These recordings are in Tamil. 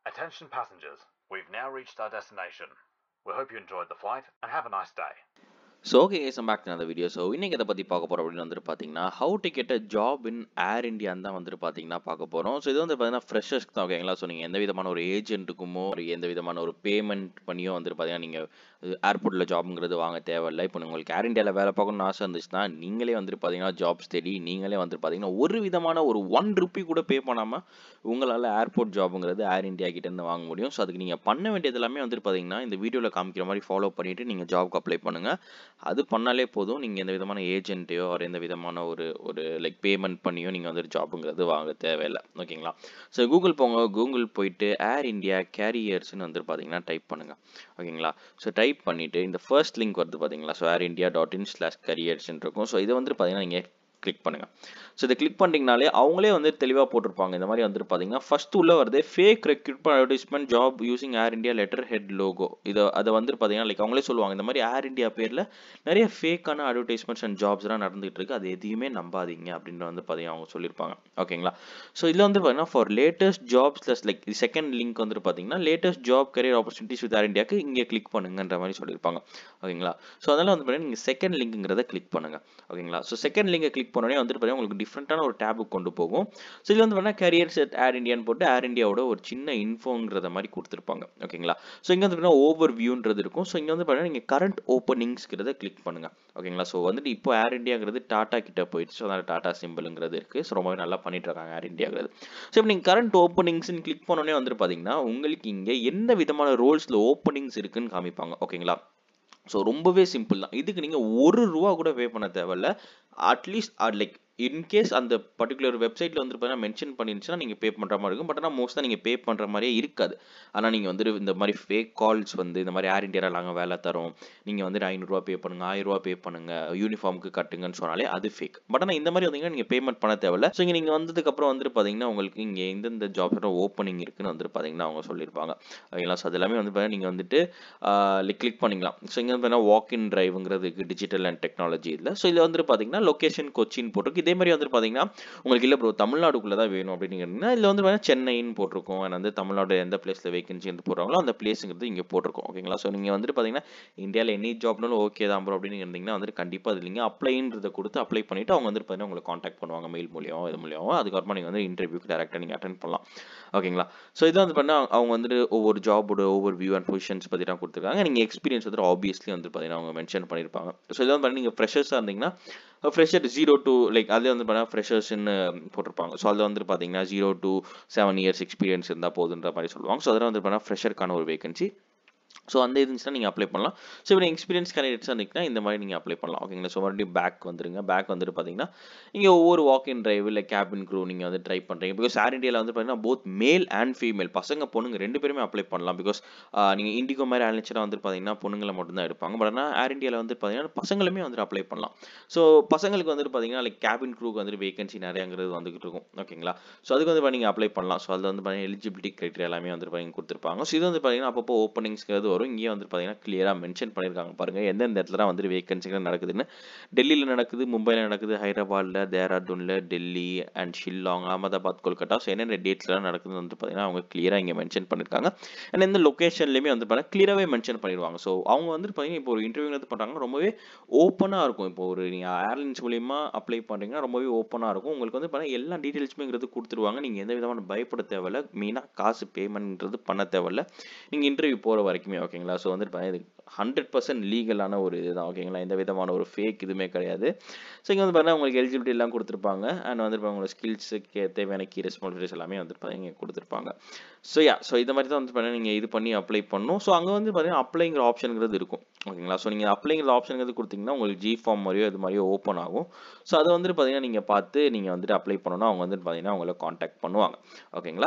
Attention passengers, we've now reached our destination. We hope you enjoyed the flight and have a nice day. So okay guys back அந்த வீடியோ ஸோ இன்றைக்கி எதை பற்றி பார்க்க போகிறோம் அப்படின்னு வந்துட்டு பார்த்தீங்கன்னா how to get a job in air இந்தியான்னு தான் வந்துட்டு பார்த்தீங்கன்னா பார்க்க போகிறோம் ஸோ இது வந்து பார்த்தீங்கன்னா ஃப்ரெஷர்ஸ்க்கு தான் ஓகேங்களா ஸோ நீங்கள் எந்த விதமான ஒரு ஏஜென்ட்டுக்குமோ ஒரு எந்த விதமான ஒரு பேமெண்ட் பண்ணியோ வந்துட்டு பார்த்தீங்கன்னா நீங்கள் ஏர்போர்ட்டில் ஜாப்ங்கிறது வாங்க தேவையில்லை இப்போ உங்களுக்கு ஏர் இந்தியாவில் வேலை பார்க்கணும்னு ஆசை இருந்துச்சுன்னா நீங்களே வந்துட்டு பார்த்தீங்கன்னா ஜாப்ஸ் தேடி நீங்களே வந்துட்டு பார்த்தீங்கன்னா ஒரு விதமான ஒரு ஒன் ருப்பி கூட பே பண்ணாமல் உங்களால் ஏர்போர்ட் ஜாபுங்கிறது ஏர் இந்தியா கிட்டேருந்து வாங்க முடியும் ஸோ அதுக்கு நீங்கள் பண்ண வேண்டியது எல்லாமே வந்துட்டு பார்த்தீங்கன்னா இந்த வீடியோவில் காமிக்கிற மாதிரி ஃபாலோ பண்ணிவிட்டு நீங்கள் ஜாப்க்கு அப்ளை பண்ணுங்கள் அது பண்ணாலே போதும் நீங்கள் எந்த விதமான ஏஜென்ட்டையோ ஒரு எந்த விதமான ஒரு ஒரு லைக் பேமெண்ட் பண்ணியோ நீங்கள் வந்துட்டு ஜாபுங்கிறது வாங்க தேவையில்லை ஓகேங்களா ஸோ கூகுள் போங்க கூகுள் போயிட்டு ஏர் இந்தியா கேரியர்ஸ்னு வந்துட்டு பார்த்தீங்கன்னா டைப் பண்ணுங்கள் ஓகேங்களா ஸோ டைப் பண்ணிவிட்டு இந்த ஃபர்ஸ்ட் லிங்க் வருது பார்த்தீங்களா so air India dot in slash கரியர்ஸ்ன்னு இருக்கும் ஸோ இதை வந்துட்டு பார்த்தீங்கன்னா நீங்கள் கிளிக் பண்ணுங்கள் ஸோ இதை கிளிக் பண்ணிங்கனாலே அவங்களே வந்து தெளிவாக போட்டிருப்பாங்க இந்த மாதிரி வந்துட்டு பார்த்தீங்கன்னா ஃபஸ்ட் உள்ள வருது fake recruitment advertisement job using air India letterhead logo இதை அதை வந்துட்டு பார்த்தீங்கன்னா லைக் அவங்களே சொல்லுவாங்க இந்த மாதிரி ஏர் இந்தியா பேரில் நிறைய ஃபேக்கான அட்வர்டைஸ்மெண்ட்ஸ் அண்ட் ஜாப்ஸ்லாம் நடந்துகிட்டு இருக்கு அது எதையுமே நம்பாதீங்க அப்படின்னு வந்து பார்த்தீங்கன்னா அவங்க சொல்லியிருப்பாங்க ஓகேங்களா ஸோ இதில் வந்து பார்த்தீங்கன்னா for latest jobs plus like second link வந்துட்டு பார்த்தீங்கன்னா latest job career opportunities with air இந்தியாவுக்கு இங்கே கிளிக் பண்ணுங்கன்ற மாதிரி சொல்லியிருப்பாங்க ஓகேங்களா ஸோ அதனால் வந்து பார்த்தீங்கன்னா நீங்கள் செகண்ட் லிங்க்குங்கிறத கிளிக் பண்ணுங்க ஓகேங்களா ஸோ செகண்ட் லிங்கை கிளிக் பண்ணோடனே வந்துட்டு பார்த்தீங்கன்னா உங்களுக்கு டிஃப்ரெண்ட்டான ஒரு டேபுக்கு கொண்டு போகும் ஸோ இதில் வந்து பார்த்தீங்கன்னா கரியர் செட் ஏர் இந்தியான்னு போட்டு ஏர் இந்தியாவோட ஒரு சின்ன இன்ஃபோங்கிறத மாதிரி கொடுத்துருப்பாங்க ஓகேங்களா ஸோ இங்கே வந்து பார்த்தீங்கன்னா ஓவர் வியூன்றது இருக்கும் ஸோ இங்கே வந்து பார்த்தீங்கன்னா நீங்கள் கரண்ட் ஓப்பனிங்ஸ்கிறத கிளிக் பண்ணுங்க ஓகேங்களா ஸோ வந்துட்டு இப்போ ஏர் இந்தியாங்கிறது டாட்டா கிட்ட போயிடுச்சு ஸோ அதனால் டாட்டா சிம்பிளுங்கிறது இருக்குது ஸோ ரொம்பவே நல்லா பண்ணிட்டு இருக்காங்க ஏர் இந்தியாங்கிறது ஸோ இப்போ நீங்கள் கரண்ட் ஓப்பனிங்ஸ்னு கிளிக் பண்ணோடனே வந்துட்டு பார்த்தீங்கன்னா உங்களுக்கு இங்கே எந்த விதமான ரோல்ஸில் ஓப்பனிங்ஸ் இருக்குன்னு காமிப்பாங்க ஓகேங்களா ஸோ ரொம்பவே சிம்பிள் தான் இதுக்கு நீங்கள் ஒரு ரூபா கூட பே பண்ண தேவையில்ல அட்லீஸ்ட் லைக் இன்கேஸ் அந்த பர்டிகுலர் வெப்சைட்டில் வந்து பார்த்தீங்கன்னா மென்ஷன் பண்ணிருந்துச்சுன்னா நீங்கள் பே பண்ணுற மாதிரி இருக்கும் பட் ஆனால் மோஸ்ட்டாக நீங்கள் பே பண்ணுற மாதிரியே இருக்காது ஆனால் நீங்கள் வந்துட்டு இந்த மாதிரி ஃபேக் கால்ஸ் வந்து இந்த மாதிரி ஏர் இந்தியாவில் நாங்கள் வேலை தரோம் நீங்கள் வந்துட்டு ஐநூறுரூவா பே பண்ணுங்கள் ஆயிரரூவா பே பண்ணுங்கள் யூனிஃபார்முக்கு கட்டுங்கன்னு சொன்னாலே அது ஃபேக் பட் ஆனால் இந்த மாதிரி வந்தீங்கன்னா நீங்கள் பேமெண்ட் பண்ண தேவையில்ல ஸோ இங்கே நீங்கள் வந்ததுக்கப்புறம் வந்துட்டு பார்த்தீங்கன்னா உங்களுக்கு இங்கே எந்தெந்த ஜாப்ஸோட ஓப்பனிங் இருக்குன்னு வந்துட்டு பார்த்தீங்கன்னா அவங்க சொல்லியிருப்பாங்க ஓகேங்களா ஸோ அது எல்லாமே வந்து பார்த்தீங்கன்னா நீங்கள் வந்துட்டு கிளிக் பண்ணிக்கலாம் ஸோ இங்கே வந்து பார்த்தீங்கன்னா வாக் இன் டிரைவுங்கிறதுக்கு டிஜிட்டல் அண்ட் டெக்னாலஜி இல்லை ஸோ இதில் வந்துட்டு பார்த்தீங்கன்னா லொக்கேஷன் கொச்சின் போட்டிருக்கு இதே மாதிரி வந்துட்டு பார்த்தீங்கன்னா உங்களுக்கு இல்லை ப்ரோ தமிழ்நாடுக்குள்ளே தான் வேணும் அப்படின்னு கேட்டிங்கன்னா இதில் வந்து பார்த்தீங்கன்னா சென்னைன்னு போட்டிருக்கோம் அண்ட் வந்து தமிழ்நாடு எந்த பிளேஸில் வேகன்சி வந்து போடுறாங்களோ அந்த பிளேஸுங்கிறது இங்கே போட்டிருக்கோம் ஓகேங்களா ஸோ நீங்கள் வந்துட்டு பார்த்தீங்கன்னா இந்தியாவில் எனி ஜாப்னாலும் ஓகே தான் ப்ரோ அப்படின்னு இருந்தீங்கன்னா வந்துட்டு கண்டிப்பாக அது நீங்கள் அப்ளைன்றதை கொடுத்து அப்ளை பண்ணிவிட்டு அவங்க வந்துட்டு பார்த்தீங்கன்னா உங்களை காண்டாக்ட் பண்ணுவாங்க மெயில் மூலியம் இது மூலியம் அதுக்கப்புறமா நீங்கள் வந்து இன்டர்வியூக்கு டேரெக்டாக நீங்கள் அட்டன் பண்ணலாம் ஓகேங்களா ஸோ இதை வந்து பண்ணால் அவங்க வந்துட்டு ஒவ்வொரு ஜாபோட ஒவ்வொரு வியூ அண்ட் பொசிஷன்ஸ் பற்றி தான் கொடுத்துருக்காங்க நீங்கள் எக்ஸ்பீரியன்ஸ் வந்து ஆப்வியஸ்லி வந்து பார்த்தீங்கன்னா அவங்க மென்ஷன் பண்ணியிருப்பாங்க ஸோ இதை வந்து பண்ணி நீங்கள் ஃப்ரெஷர்ஸாக இருந்தீங்கன்னா ஃப்ரெஷர் ஜீரோ டூ லைக் அதில் வந்து பார்த்தீங்கன்னா ஃப்ரெஷர்ஸ்னு போட்டிருப்பாங்க ஸோ அதில் வந்து பார்த்தீங்கன்னா zero to seven years experience இருந்தால் போதுன்ற மாதிரி சொல்லுவாங்க ஸோ அதெல்லாம் வந்து பார்த்தீங்கன்னா ஃப்ரெஷருக்கான ஒரு வேகன்சி ஸோ அந்த இருந்துச்சுன்னா நீங்கள் அப்ளை பண்ணலாம் ஸோ இப்போ எக்ஸ்பீரியன்ஸ் கேண்டிடேட்ஸாக இருந்தீங்கன்னா இந்த மாதிரி நீங்கள் அப்ளை பண்ணலாம் ஓகேங்களா ஸோ மறுபடியும் பேக் வந்துருங்க பேக் வந்துட்டு பார்த்தீங்கன்னா இங்கே ஒவ்வொரு வாக் இன் டிரைவ் இல்லை கேபின் க்ரூ நீங்கள் வந்து ட்ரை பண்ணுறீங்க பிகாஸ் ஏர் இண்டியாவில் வந்து பார்த்தீங்கன்னா போத் மேல் அண்ட் ஃபீமேல் பசங்க பொண்ணுங்க ரெண்டு பேருமே அப்ளை பண்ணலாம் பிகாஸ் நீங்கள் இண்டிகோ மாதிரி ஏர்லைன்ஸ்லாம் வந்து பார்த்தீங்கன்னா பொண்ணுங்களை மட்டும்தான் எடுப்பாங்க பட் ஆனால் ஏர் இண்டியாவில் வந்து பார்த்தீங்கன்னா பசங்களுமே வந்துட்டு அப்ளை பண்ணலாம் ஸோ பசங்களுக்கு வந்துட்டு பார்த்தீங்கன்னா லைக் கேபின் க்ரூக்கு வந்துட்டு வேகன்சி நிறையாங்கிறது வந்துகிட்டு இருக்கும் ஓகேங்களா ஸோ அதுக்கு வந்து நீங்கள் அப்ளை பண்ணலாம் ஸோ அதில் வந்து பார்த்தீங்கன்னா எலிஜிபிலிட்டி க்ரைட்டீரியா எல்லாமே வந்துட்டு பார்த்தீங்கன்னா கொடுத்துருப்பாங்க ஸோ இது வந்து பார்த்தீங்கன்னா அப்பப்போ ஓப்பனிங்ஸ்ங்கிறது வரும் இங்கே வந்து பார்த்தீங்கன்னா கிளியராக மென்ஷன் பண்ணியிருக்காங்க பாருங்கள் எந்தெந்த இடத்துல வந்துட்டு வேகன்சிகள் நடக்குதுன்னு டெல்லியில் நடக்குது மும்பையில் நடக்குது ஹைதராபாத்தில் தேராதூனில் டெல்லி அண்ட் ஷில்லாங் அகமதாபாத் கொல்கட்டா ஸோ என்னென்ன டேட்ஸ்லாம் நடக்குதுன்னு வந்து பார்த்தீங்கன்னா அவங்க கிளியராக இங்கே மென்ஷன் பண்ணியிருக்காங்க அண்ட் எந்த லொக்கேஷன்லேயுமே வந்து பார்த்தீங்கன்னா கிளியராகவே மென்ஷன் பண்ணிடுவாங்க ஸோ அவங்க வந்துட்டு பார்த்தீங்கன்னா இப்போ ஒரு இன்டர்வியூ வந்து பண்ணுறாங்க ரொம்பவே ஓப்பனாக இருக்கும் இப்போ ஒரு நீங்கள் ஏர்லைன்ஸ் மூலியமா அப்ளை பண்ணுறீங்கன்னா ரொம்பவே ஓப்பனாக இருக்கும் உங்களுக்கு வந்து பார்த்தீங்கன்னா எல்லா டீட்டெயில்ஸுமேங்கிறது கொடுத்துருவாங்க நீங்கள் எந்த விதமான பயப்பட தேவையில்ல மெயினாக காசு பேமெண்ட்ன்றது பண்ண தேவையில்ல நீங்கள் இன்டர்வியூ போகிற வரைக்குமே ஓகேங்களா ஸோ வந்துட்டு இது ஹண்ட்ரட் பர்சன்ட் லீகலான ஒரு இதுதான் ஓகேங்களா எந்த விதமான ஒரு ஃபேக் இதுவுமே கிடையாது ஸோ இங்கே வந்து பார்த்தீங்கன்னா உங்களுக்கு எலிஜிபிலிட்டி எல்லாம் கொடுத்துருப்பாங்க அண்ட் வந்து உங்களோட ஸ்கில்ஸுக்கு தேவையான கீ ரெஸ்பான்சிபிலிட்டிஸ் எல்லாமே வந்து பார்த்தீங்கன்னா இங்கே கொடுத்துருப்பாங்க ஸோ யா ஸோ இந்த மாதிரி தான் வந்து பார்த்தீங்கன்னா நீங்கள் இது பண்ணி அப்ளை பண்ணணும் ஸோ அங்கே வந்து பார்த்தீங்கன்னா அப்ளைங்கிற ஆப்ஷனுங்கிறது இருக்கும் ஓகேங்களா ஸோ நீங்கள் அப்ளைங்கிற ஆப்ஷனுங்கிறது கொடுத்தீங்கன்னா உங்களுக்கு ஜி ஃபார்ம் மாதிரியோ இது மாதிரியோ ஓப்பன் ஆகும் ஸோ அதை வந்துட்டு பார்த்தீங்கன்னா நீங்கள் பார்த்து நீங்கள் வந்துட்டு அப்ளை பண்ணணும் அவங்க வந்துட்டு பார்த்தீங்கன்னா உங்களை காண்டாக்ட் பண்ணுவாங்க ஓகேங்களா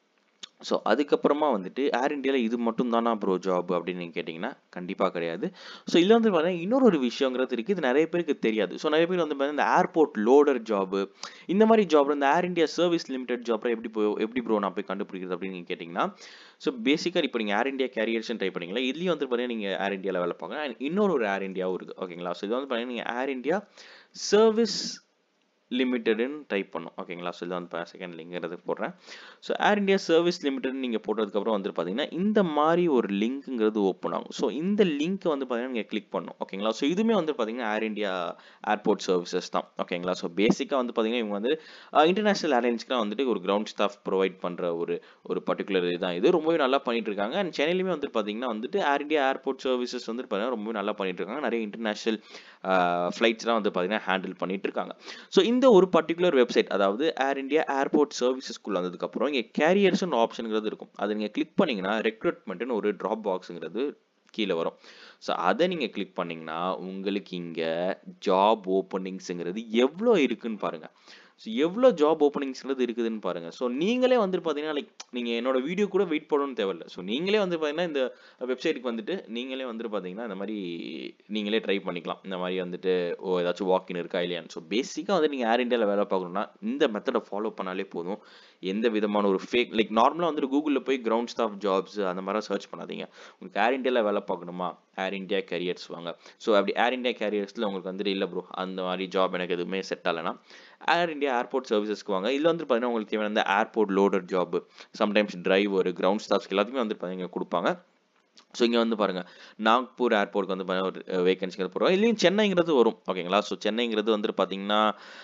ஸோ அதுக்கப்புறமா வந்துட்டு ஏர் இண்டியாவில் இது மட்டும் தானா ப்ரோ ஜாப் அப்படின்னு நீங்கள் கேட்டிங்கன்னா கண்டிப்பாக கிடையாது ஸோ இதில் வந்து பார்த்தீங்கன்னா இன்னொரு ஒரு விஷயங்கிறது இருக்குது இது நிறைய பேருக்கு தெரியாது ஸோ நிறைய பேர் வந்து பார்த்தீங்கன்னா இந்த ஏர்போர்ட் லோடர் ஜாபு இந்த மாதிரி ஜாப் இந்த ஏர் இந்தியா சர்வீஸ் லிமிடெட் ஜாப்லாம் எப்படி போய் எப்படி ப்ரோ நான் போய் கண்டுபிடிக்கிறது அப்படின்னு நீங்கள் கேட்டிங்கன்னா ஸோ பேசிக்காக இப்போ நீங்கள் ஏர் இந்தியா கேரியர்ஸ்னு ட்ரை பண்ணீங்களா இதுலேயும் வந்து பார்த்தீங்கன்னா நீங்கள் ஏர் இந்தியாவில் வேலை பார்க்க இன்னொரு ஒரு ஏர் இந்தியாவும் இருக்குது ஓகேங்களா ஸோ இது வந்து பார்த்தீங்கன்னா நீங்கள் ஏர் இந்தியா சர்வீஸ் லிமிட்டெடுன்னு டைப் பண்ணும் ஓகேங்களா ஸோ இதான் வந்து செகண்ட் லிங்க்ங்கிறது போடுறேன் so air India service limited நீங்கள் போட்டதுக்கப்புறம் வந்து பார்த்தீங்கன்னா இந்த மாதிரி ஒரு லிங்க்குங்கிறது ஓப்பன் ஆகும் ஸோ இந்த லிங்க்கை வந்து பார்த்தீங்கன்னா நீங்கள் கிளிக் பண்ணும் ஓகேங்களா ஸோ இதுவுமே வந்து பார்த்தீங்கன்னா ஏர் இந்தியா ஏர்போர்ட் சர்வீசஸ் தான் ஓகேங்களா ஸோ பேசிக்காக வந்து பார்த்தீங்கன்னா இவங்க வந்து இன்டர்நேஷனல் ஏர்லைன்ஸ்க்குலாம் வந்துட்டு ஒரு கிரவுண்ட் ஸ்டாஃப் ப்ரொவைட் பண்ணுற ஒரு ஒரு பர்டிகுலர் இதுதான் இது ரொம்பவே நல்லா பண்ணிட்டு இருக்காங்க அண்ட் சென்னையிலுமே வந்து பார்த்தீங்கன்னா வந்துட்டு ஏர் இந்தியா ஏர்போர்ட் சர்வீசஸ் வந்து பார்த்தீங்கன்னா ரொம்பவே நல்லா பண்ணிட்டு இருக்காங்க நிறைய இன்டர்நேஷனல் ஃப்ளைட்ஸ்லாம் வந்து பார்த்தீங்கன்னா ஹேண்டில் பண்ணிட்டு இருக்காங்க ஸோ இந்த ஒரு பர்டிகுலர் வெப்சைட் அதாவது ஏர் இந்தியா ஏர்போர்ட் சர்வீசஸ்க்குள்ள வந்ததுக்கப்புறம் இங்கே கேரியர்ஸ்னு ஆப்ஷனுங்கிறது இருக்கும் அதை நீங்கள் கிளிக் பண்ணிங்கன்னா ரெக்ரூட்மெண்ட்னு ஒரு ட்ராப் பாக்ஸுங்கிறது கீழே வரும் ஸோ அதை நீங்கள் கிளிக் பண்ணிங்கன்னா உங்களுக்கு இங்கே ஜாப் ஓப்பனிங்ஸுங்கிறது எவ்வளோ இருக்குன்னு பாருங்கள் ஸோ எவ்வளோ ஜாப் ஓப்பனிங்ஸ்ங்கிறது இருக்குதுன்னு பாருங்கள் ஸோ நீங்களே வந்து பார்த்தீங்கன்னா லைக் நீங்கள் என்னோட வீடியோ கூட வெயிட் பண்ணணும்னு தேவையில்ல ஸோ நீங்களே வந்து பார்த்தீங்கன்னா இந்த வெப்சைட்டுக்கு வந்துட்டு நீங்களே வந்துட்டு பார்த்தீங்கன்னா இந்த மாதிரி நீங்களே ட்ரை பண்ணிக்கலாம் இந்த மாதிரி வந்துட்டு ஓ ஏதாச்சும் வாக்கின் இருக்கா இல்லையான்னு ஸோ பேசிக்காக வந்து நீங்கள் ஏர் இந்தியாவில் வேலை பார்க்கணும்னா இந்த மெத்தடை ஃபாலோ பண்ணாலே போதும் எந்த விதமான ஒரு ஃபேக் லைக் நார்மலாக வந்துட்டு கூகுளில் போய் கிரவுண்ட் ஸ்டாஃப் ஜாப்ஸ் அந்த மாதிரிலாம் சர்ச் பண்ணாதீங்க உங்களுக்கு ஏர் இந்தியாவில் வேலை பார்க்கணுமா ஏர் இந்தியா கேரியர்ஸ் வாங்க ஸோ அப்படி ஏர் இந்தியா கேரியர்ஸில் உங்களுக்கு வந்துட்டு இல்லை ப்ரோ அந்த மாதிரி ஜாப் எனக்கு எதுவுமே செட் ஆகலைன்னா ஏர் இந்தியா ஏர்போர்ட் சர்வீசஸ்க்கு வாங்க இதில் வந்து பார்த்தீங்கன்னா உங்களுக்கு தேவையான இந்த airport loader job sometimes driver ground ஸ்டாஃப்ஸ்க்கு எல்லாத்துக்குமே வந்து பார்த்தீங்கன்னா கொடுப்பாங்க ஸோ இங்கே வந்து பாருங்கள் நாக்பூர் ஏர்போர்ட்க்கு வந்து பார்த்தீங்கன்னா ஒரு வேகன்சிங்கிறது போடுறோம் இல்லையும் சென்னைங்கிறது வரும் ஓகேங்களா ஸோ சென்னைங்கிறது வந்துட்டு பார்த்தீங்கன்னா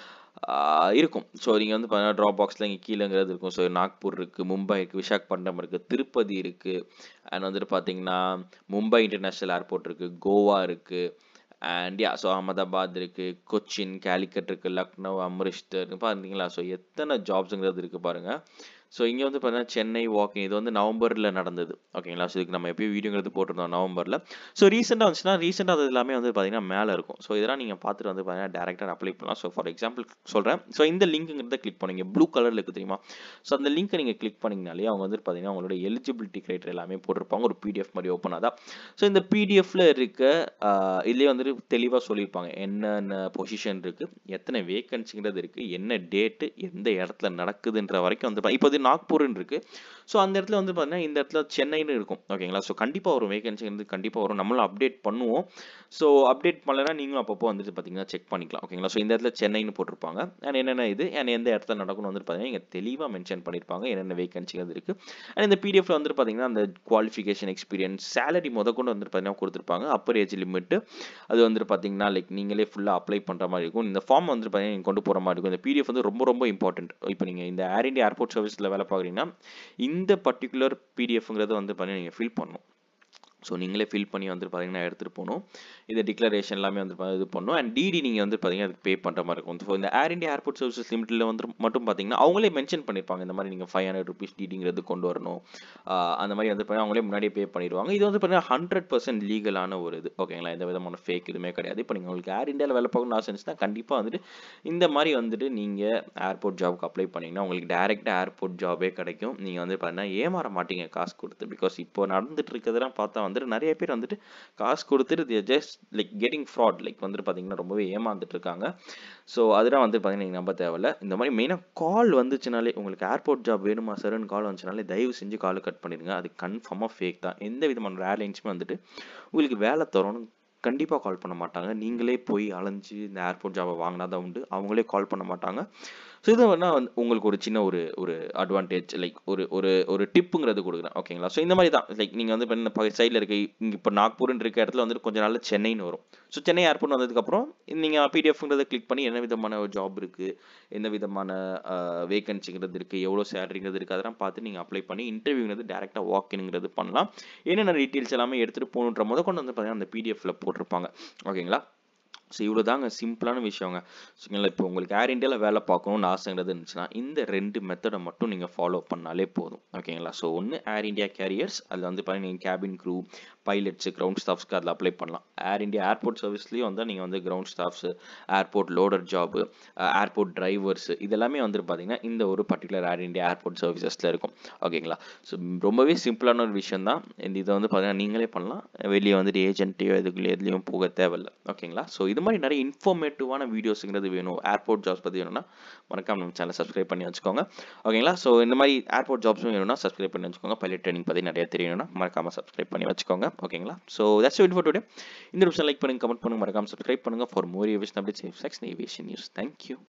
இருக்கும் ஸோ நீங்கள் வந்து பார்த்தீங்கன்னா ட்ராப் பாக்ஸில் இங்கே கீழேங்கிறது இருக்கும் ஸோ நாக்பூர் இருக்குது மும்பை இருக்குது விசாகப்பட்டினம் இருக்குது திருப்பதி இருக்குது அண்ட் வந்துட்டு பார்த்தீங்கன்னா மும்பை இன்டர்நேஷ்னல் ஏர்போர்ட் இருக்குது கோவா இருக்குது அண்ட் யா ஸோ அகமதாபாத் இருக்குது கொச்சின் கேலிக்கட் இருக்குது லக்னோ அம்ரிஷ்டர் பார்த்தீங்களா ஸோ எத்தனை ஜாப்ஸுங்கிறது இருக்குது பாருங்கள் ஸோ இங்கே வந்து பார்த்தீங்கன்னா சென்னை வாக்கிங் இது வந்து நவம்பரில் நடந்தது ஓகேங்களா ஸோ இதுக்கு நம்ம எப்பயும் வீடியோங்கிறது போட்டிருந்தோம் நவம்பரில் ஸோ ரீசெண்டாக வந்துச்சுன்னா ரீசெண்டாக அது எல்லாமே வந்து பார்த்தீங்கன்னா மேலே இருக்கும் ஸோ இதெல்லாம் நீங்கள் பார்த்துட்டு வந்து பார்த்தீங்கன்னா டேரெக்டாக அப்ளை பண்ணலாம் ஸோ ஃபார் எக்ஸாம்பிள் சொல்கிறேன் ஸோ இந்த லிங்க்குங்கிறத கிளிக் பண்ணுங்க ப்ளூ கலரில் இருக்குது தெரியுமா ஸோ அந்த லிங்க்கை நீங்கள் கிளிக் பண்ணிங்கனாலே அவங்க வந்து பார்த்தீங்கன்னா அவங்களோட எலிஜிபிலிட்டி கிரைட்டர் எல்லாமே போட்டிருப்பாங்க ஒரு பிடிஎஃப் மாதிரி ஓப்பன் ஆதா ஸோ இந்த பிடிஎஃப்ல இருக்க இதுலேயே வந்துட்டு தெளிவாக சொல்லியிருப்பாங்க என்னென்ன பொசிஷன் இருக்குது எத்தனை வேகன்சிங்கிறது இருக்குது என்ன டேட்டு எந்த இடத்துல நடக்குதுன்ற வரைக்கும் வந்து இப்போ நாக்பூர்னு இருக்கு ஸோ அந்த இடத்துல வந்து பார்த்தீங்கன்னா இந்த இடத்துல சென்னைன்னு இருக்கும் ஓகேங்களா ஸோ கண்டிப்பாக வரும் வேகன்சி வந்து கண்டிப்பாக வரும் நம்மளும் அப்டேட் பண்ணுவோம் ஸோ அப்டேட் பண்ணலைன்னா நீங்களும் அப்பப்போ வந்துட்டு பார்த்தீங்கன்னா செக் பண்ணிக்கலாம் ஓகேங்களா ஸோ இந்த இடத்துல சென்னைன்னு போட்டிருப்பாங்க அண்ட் என்னென்ன இது அண்ட் எந்த இடத்துல நடக்கணும் வந்துட்டு பார்த்தீங்கன்னா இங்கே தெளிவாக மென்ஷன் பண்ணியிருப்பாங்க என்னென்ன வேகன்சி அது இருக்குது அண்ட் இந்த பிடிஎஃப்ல வந்துட்டு பார்த்தீங்கன்னா அந்த குவாலிஃபிகேஷன் எக்ஸ்பீரியன்ஸ் சேலரி முத கொண்டு வந்துட்டு பார்த்தீங்கன்னா கொடுத்துருப்பாங்க அப்பர் ஏஜ் லிமிட்டு அது வந்துட்டு பார்த்தீங்கன்னா லைக் நீங்களே ஃபுல்லாக அப்ளை பண்ணுற மாதிரி இருக்கும் இந்த ஃபார்ம் வந்துட்டு பார்த்தீங்கன்னா நீங்கள் கொண்டு போகிற மாதிரி இருக்கும் இந்த பிடிஎஃப் வந்து ரொம்ப ரொம்ப இம்பார்ட்டன்ட் இப்போ நீங்கள் இந்த ஏர் இந்தியா ஏர்போர்ட் சர்வீஸில் வேலை பார்க்குறீங்கன்னா இந்த பர்டிகுலர் பிடிஎஃப்ங்கிறத வந்து பார்த்தீங்கன்னா நீங்கள் ஃபில் பண்ணணும் ஸோ நீங்களே ஃபில் பண்ணி வந்து பார்த்தீங்கன்னா எடுத்துகிட்டு போகணும் இந்த டிக்ளரேஷன் எல்லாமே வந்து பா- இது பண்ணணும் அண்ட் டிடி நீங்கள் வந்து பார்த்தீங்கன்னா அதுக்கு பே பண்ணுற மாதிரி இருக்கும் ஸோ இந்த ஏர் இந்தியா ஏர்போர்ட் சர்வீசஸ் லிமிட்டில் வந்து மட்டும் பார்த்தீங்கன்னா அவங்களே மென்ஷன் பண்ணியிருப்பாங்க இந்த மாதிரி நீங்கள் ஃபைவ் ஹண்ட்ரட் ருபீஸ் டிடிங்கிறது கொண்டு வரணும் ஆஹ் அந்த மாதிரி வந்து பார்த்தீங்கன்னா அவங்களே முன்னாடியே பே பண்ணிடுவாங்க இது வந்து பார்த்தீங்கன்னா ஹண்ட்ரட் பர்சன்ட் லீகலான ஒரு இது ஓகேங்களா எந்த விதமான ஃபேக் இதுவுமே கிடையாது இப்போ நீங்கள் உங்களுக்கு ஏர் இந்தியாவில் வேலை பார்க்கணும்னு ஆசை இருந்துச்சுன்னா கண்டிப்பாக வந்துட்டு இந்த மாதிரி வந்துட்டு நீங்கள் ஏர்போர்ட் ஜாப்க்கு அப்ளை பண்ணீங்கன்னா உங்களுக்கு டேரெக்டாக ஏர்போர்ட் ஜாபே கிடைக்கும் நீங்கள் வந்து பார்த்தீங்கன்னா ஏமாற மாட்டீங்க காசு கொடுத்து பிகாஸ் இப்போ நடந்துட்டு இருக்கிறதெல்லாம் பார்த்தா வந்துட்டு நிறைய பேர் வந்துட்டு காசு கொடுத்துட்டு just like getting fraud like வந்துட்டு பார்த்தீங்கன்னா ரொம்பவே ஏமாந்துட்டு இருக்காங்க ஸோ அதெல்லாம் வந்து பார்த்தீங்கன்னா நீங்கள் நம்ப தேவையில்ல இந்த மாதிரி மெயினாக கால் வந்துச்சுனாலே உங்களுக்கு ஏர்போர்ட் ஜாப் வேணுமா சார்னு கால் வந்துச்சுனாலே தயவு செஞ்சு கால் கட் பண்ணிடுங்க அது கன்ஃபார்மாக ஃபேக் தான் எந்த விதமான ஏர்லைன்ஸுமே வந்துட்டு உங்களுக்கு வேலை தரணும் கண்டிப்பாக கால் பண்ண மாட்டாங்க நீங்களே போய் அலைஞ்சு இந்த ஏர்போர்ட் ஜாபை வாங்கினா தான் உண்டு அவங்களே கால் பண்ண மாட்டாங்க ஸோ இது வேணா வந்து உங்களுக்கு ஒரு சின்ன ஒரு ஒரு அட்வான்டேஜ் லைக் ஒரு ஒரு ஒரு டிப்புங்கிறது கொடுக்குறேன் ஓகேங்களா ஸோ இந்த மாதிரி தான் லைக் நீங்கள் வந்து இப்போ சைடில் இருக்க இங்கே இப்போ நாக்பூர்னு இருக்க இடத்துல வந்துட்டு கொஞ்ச நாள்ல சென்னைன்னு வரும் ஸோ சென்னை ஏர்போர்ட் வந்ததுக்கப்புறம் நீங்கள் பிடிஎஃப்ங்கிறத கிளிக் பண்ணி என்ன விதமான ஜாப் இருக்குது என்ன விதமான வேகன்சிங்கிறது இருக்குது எவ்வளோ சேலரிங்கிறது இருக்குது அதெல்லாம் பார்த்து நீங்கள் அப்ளை பண்ணி இன்டர்வியூங்கிறது டேரெக்டாக வாக்கினுங்கிறது பண்ணலாம் என்னென்ன டீட்டெயில்ஸ் எல்லாமே எடுத்துகிட்டு போகணுன்ற முத கொண்டு வந்து பார்த்தீங்கன்னா அந்த பிடிஎஃப்ல போட்டிருப்பாங்க ஓகேங்களா ஸோ இவ்வளோ தாங்க சிம்பிளான விஷயங்க சரிங்களா இப்போ உங்களுக்கு ஏர் இந்தியாவில் வேலை பார்க்கணும்னு ஆசைங்கிறது இருந்துச்சுன்னா இந்த ரெண்டு மெத்தடை மட்டும் நீங்கள் ஃபாலோ பண்ணாலே போதும் ஓகேங்களா ஸோ ஒன்று ஏர் இந்தியா கேரியர்ஸ் அதில் வந்து பார்த்தீங்கன்னா நீங்கள் கேபின் க்ரூ பைலட்ஸு கிரவுண்ட் ஸ்டாஃப்ஸ்க்கு அதில் அப்ளை பண்ணலாம் ஏர் இந்தியா ஏர்போர்ட் சர்வீஸ்லேயும் வந்து நீங்கள் வந்து ground staffs airport loader job airport drivers இதெல்லாமே வந்துட்டு பார்த்தீங்கன்னா இந்த ஒரு பர்டிகுலர் ஏர் இந்தியா ஏர்போர்ட் சர்வீசஸில் இருக்கும் ஓகேங்களா ஸோ ரொம்பவே சிம்பிளான ஒரு விஷயம் தான் இந்த இதை வந்து பார்த்தீங்கன்னா நீங்களே பண்ணலாம் வெளியே வந்துட்டு ஏஜென்ட்டையோ இதுக்குள்ளே எதுலேயும் போக தேவையில்லை ஓகேங்களா ஸோ இது மாதிரி நிறைய இன்ஃபர்மேட்டிவான வீடியோஸுங்கிறது வேணும் ஏர்போர்ட் ஜாப்ஸ் பற்றி வேணும்னா மறக்காம நம்ம சேனலை சப்ஸ்கிரைப் பண்ணி வச்சுக்கோங்க ஓகேங்களா ஸோ இந்த மாதிரி ஏர்போர்ட் ஜாப்ஸும் வேணும்னா சப்ஸ்கிரைப் பண்ணி வச்சுக்கோங்க பைலட் ட்ரைனிங் பற்றி நிறைய தெரியணும்னா மறக்காம சப்ஸ்கிரைப் பண்ணி வச்சுக்கோங்க ஓகேங்களா so that's it for today இந்த நிமிஷம் லைக் பண்ணுங்க கமெண்ட் பண்ணுங்க மறக்காம சப்ஸ்கிரைப் பண்ணுங்க for more aviation updates safe checks aviation news thank you